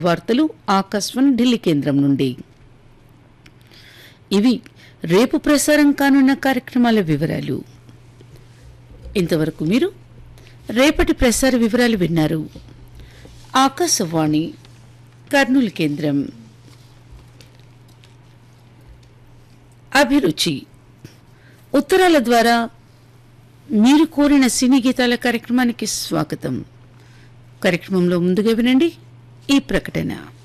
వార్తలు ఆకాశవాణి ఢిల్లీ కేంద్రం నుండి ఇవి రేపు ప్రసారం కానున్న కార్యక్రమాల వివరాలు ఇంతవరకు మీరు రేపటి ప్రసార వివరాలు విన్నారు ఆకాశవాణి కర్నూలు కేంద్రం అభిరుచి ఉత్తరాల ద్వారా మీరు కోరిన సినీ గీతాల కార్యక్రమానికి స్వాగతం కార్యక్రమంలో ముందుగా వినండి ఈ ప్రకటన